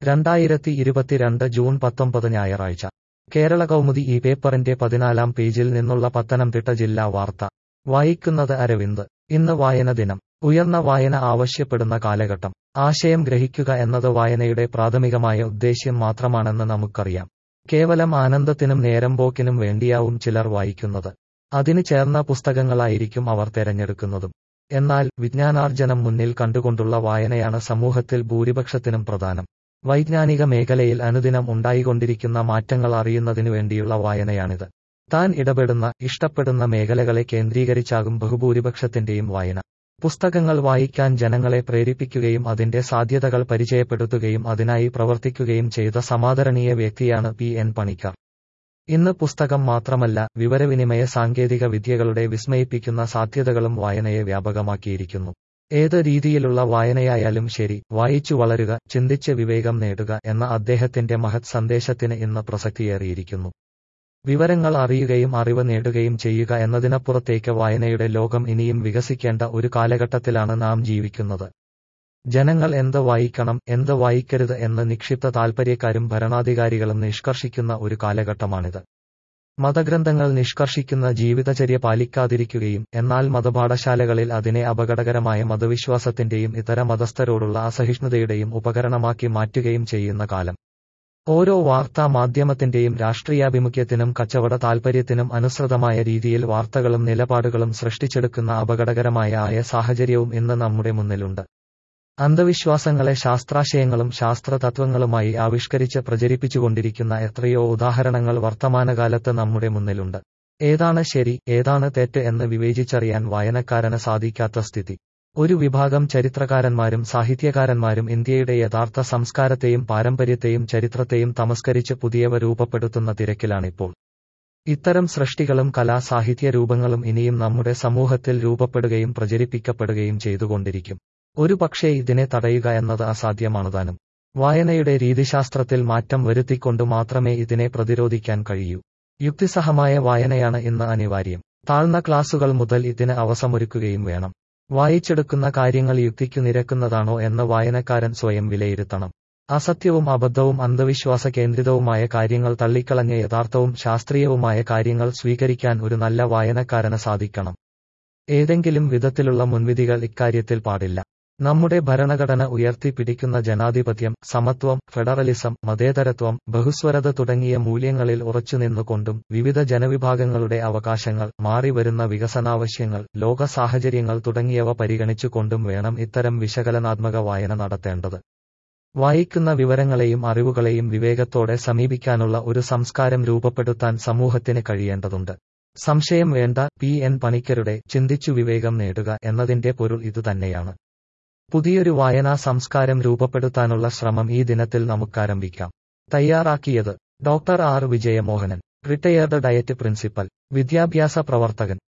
രണ്ടായിരത്തി ഇരുപത്തിരണ്ട് ജൂൺ പത്തൊമ്പത് ഞായറാഴ്ച കേരള കൗമുദി ഈ പേപ്പറിന്റെ പതിനാലാം പേജിൽ നിന്നുള്ള പത്തനംതിട്ട ജില്ലാ വാർത്ത വായിക്കുന്നത് അരവിന്ദ് ഇന്ന് വായന ദിനം ഉയർന്ന വായന ആവശ്യപ്പെടുന്ന കാലഘട്ടം ആശയം ഗ്രഹിക്കുക എന്നത് വായനയുടെ പ്രാഥമികമായ ഉദ്ദേശ്യം മാത്രമാണെന്ന് നമുക്കറിയാം കേവലം ആനന്ദത്തിനും നേരമ്പോക്കിനും വേണ്ടിയാവും ചിലർ വായിക്കുന്നത് അതിന് ചേർന്ന പുസ്തകങ്ങളായിരിക്കും അവർ തെരഞ്ഞെടുക്കുന്നതും എന്നാൽ വിജ്ഞാനാർജനം മുന്നിൽ കണ്ടുകൊണ്ടുള്ള വായനയാണ് സമൂഹത്തിൽ ഭൂരിപക്ഷത്തിനും പ്രധാനം വൈജ്ഞാനിക മേഖലയിൽ അനുദിനം ഉണ്ടായിക്കൊണ്ടിരിക്കുന്ന മാറ്റങ്ങൾ അറിയുന്നതിനു വേണ്ടിയുള്ള വായനയാണിത് താൻ ഇടപെടുന്ന ഇഷ്ടപ്പെടുന്ന മേഖലകളെ കേന്ദ്രീകരിച്ചാകും ബഹുഭൂരിപക്ഷത്തിന്റെയും വായന പുസ്തകങ്ങൾ വായിക്കാൻ ജനങ്ങളെ പ്രേരിപ്പിക്കുകയും അതിന്റെ സാധ്യതകൾ പരിചയപ്പെടുത്തുകയും അതിനായി പ്രവർത്തിക്കുകയും ചെയ്ത സമാദരണീയ വ്യക്തിയാണ് പി എൻ പണിക്കർ ഇന്ന് പുസ്തകം മാത്രമല്ല വിവരവിനിമയ സാങ്കേതിക വിദ്യകളുടെ വിസ്മയിപ്പിക്കുന്ന സാധ്യതകളും വായനയെ വ്യാപകമാക്കിയിരിക്കുന്നു ഏത് രീതിയിലുള്ള വായനയായാലും ശരി വായിച്ചു വളരുക ചിന്തിച്ച് വിവേകം നേടുക എന്ന അദ്ദേഹത്തിന്റെ മഹത് സന്ദേശത്തിന് ഇന്ന് പ്രസക്തിയേറിയിരിക്കുന്നു വിവരങ്ങൾ അറിയുകയും അറിവ് നേടുകയും ചെയ്യുക എന്നതിനപ്പുറത്തേക്ക് വായനയുടെ ലോകം ഇനിയും വികസിക്കേണ്ട ഒരു കാലഘട്ടത്തിലാണ് നാം ജീവിക്കുന്നത് ജനങ്ങൾ എന്ത് വായിക്കണം എന്ത് വായിക്കരുത് എന്ന് നിക്ഷിപ്ത താൽപര്യക്കാരും ഭരണാധികാരികളും നിഷ്കർഷിക്കുന്ന ഒരു കാലഘട്ടമാണിത് മതഗ്രന്ഥങ്ങൾ നിഷ്കർഷിക്കുന്ന ജീവിതചര്യ പാലിക്കാതിരിക്കുകയും എന്നാൽ മതപാഠശാലകളിൽ അതിനെ അപകടകരമായ മതവിശ്വാസത്തിന്റെയും ഇതര മതസ്ഥരോടുള്ള അസഹിഷ്ണുതയുടെയും ഉപകരണമാക്കി മാറ്റുകയും ചെയ്യുന്ന കാലം ഓരോ വാർത്താ മാധ്യമത്തിന്റെയും രാഷ്ട്രീയാഭിമുഖ്യത്തിനും കച്ചവട താൽപര്യത്തിനും അനുസൃതമായ രീതിയിൽ വാർത്തകളും നിലപാടുകളും സൃഷ്ടിച്ചെടുക്കുന്ന അപകടകരമായ ആയ സാഹചര്യവും ഇന്ന് നമ്മുടെ മുന്നിലുണ്ട് അന്ധവിശ്വാസങ്ങളെ ശാസ്ത്രാശയങ്ങളും ശാസ്ത്രതത്വങ്ങളുമായി ആവിഷ്കരിച്ച് പ്രചരിപ്പിച്ചുകൊണ്ടിരിക്കുന്ന എത്രയോ ഉദാഹരണങ്ങൾ വർത്തമാനകാലത്ത് നമ്മുടെ മുന്നിലുണ്ട് ഏതാണ് ശരി ഏതാണ് തെറ്റ് എന്ന് വിവേചിച്ചറിയാൻ വായനക്കാരന് സാധിക്കാത്ത സ്ഥിതി ഒരു വിഭാഗം ചരിത്രകാരന്മാരും സാഹിത്യകാരന്മാരും ഇന്ത്യയുടെ യഥാർത്ഥ സംസ്കാരത്തെയും പാരമ്പര്യത്തെയും ചരിത്രത്തെയും തമസ്കരിച്ച് പുതിയവ രൂപപ്പെടുത്തുന്ന തിരക്കിലാണിപ്പോൾ ഇത്തരം സൃഷ്ടികളും കലാ സാഹിത്യ രൂപങ്ങളും ഇനിയും നമ്മുടെ സമൂഹത്തിൽ രൂപപ്പെടുകയും പ്രചരിപ്പിക്കപ്പെടുകയും ചെയ്തുകൊണ്ടിരിക്കും ഒരു പക്ഷേ ഇതിനെ തടയുക എന്നത് അസാധ്യമാണ് താനും വായനയുടെ രീതിശാസ്ത്രത്തിൽ മാറ്റം വരുത്തിക്കൊണ്ട് മാത്രമേ ഇതിനെ പ്രതിരോധിക്കാൻ കഴിയൂ യുക്തിസഹമായ വായനയാണ് ഇന്ന് അനിവാര്യം താഴ്ന്ന ക്ലാസുകൾ മുതൽ ഇതിന് അവസമൊരുക്കുകയും വേണം വായിച്ചെടുക്കുന്ന കാര്യങ്ങൾ യുക്തിക്കു നിരക്കുന്നതാണോ എന്ന് വായനക്കാരൻ സ്വയം വിലയിരുത്തണം അസത്യവും അബദ്ധവും അന്ധവിശ്വാസ കേന്ദ്രിതവുമായ കാര്യങ്ങൾ തള്ളിക്കളഞ്ഞ യഥാർത്ഥവും ശാസ്ത്രീയവുമായ കാര്യങ്ങൾ സ്വീകരിക്കാൻ ഒരു നല്ല വായനക്കാരന് സാധിക്കണം ഏതെങ്കിലും വിധത്തിലുള്ള മുൻവിധികൾ ഇക്കാര്യത്തിൽ പാടില്ല നമ്മുടെ ഭരണഘടന ഉയർത്തിപ്പിടിക്കുന്ന ജനാധിപത്യം സമത്വം ഫെഡറലിസം മതേതരത്വം ബഹുസ്വരത തുടങ്ങിയ മൂല്യങ്ങളിൽ ഉറച്ചുനിന്നുകൊണ്ടും വിവിധ ജനവിഭാഗങ്ങളുടെ അവകാശങ്ങൾ മാറിവരുന്ന വികസനാവശ്യങ്ങൾ ലോക സാഹചര്യങ്ങൾ തുടങ്ങിയവ പരിഗണിച്ചുകൊണ്ടും വേണം ഇത്തരം വിശകലനാത്മക വായന നടത്തേണ്ടത് വായിക്കുന്ന വിവരങ്ങളെയും അറിവുകളെയും വിവേകത്തോടെ സമീപിക്കാനുള്ള ഒരു സംസ്കാരം രൂപപ്പെടുത്താൻ സമൂഹത്തിന് കഴിയേണ്ടതുണ്ട് സംശയം വേണ്ട പി എൻ പണിക്കരുടെ ചിന്തിച്ചു വിവേകം നേടുക എന്നതിന്റെ പൊരുൾ ഇതുതന്നെയാണ് പുതിയൊരു വായനാ സംസ്കാരം രൂപപ്പെടുത്താനുള്ള ശ്രമം ഈ ദിനത്തിൽ നമുക്കാരംഭിക്കാം തയ്യാറാക്കിയത് doctor R Vijayamohanan retired diet principal വിദ്യാഭ്യാസ പ്രവർത്തകൻ